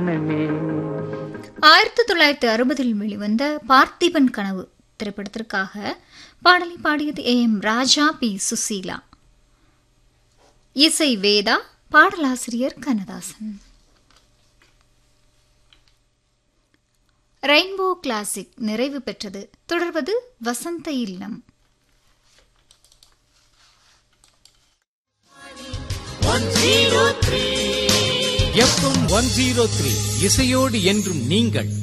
மௌனமே ஆயிரத்தி தொள்ளாயிரத்தி அறுபதில் வெளிவந்த பார்த்திபன் கனவு திரைப்படத்திற்காக பாடலை பாடியது A M Raja P Susheela இசை வேதா பாடலாசிரியர் கண்ணதாசன் ரெயின்போ கிளாசிக் நிறைவு பெற்றது தொடர்வது வசந்த இல்லம் எஃப்எம் ஒன் ஜீரோ த்ரீ இசையோடு என்றும் நீங்கள்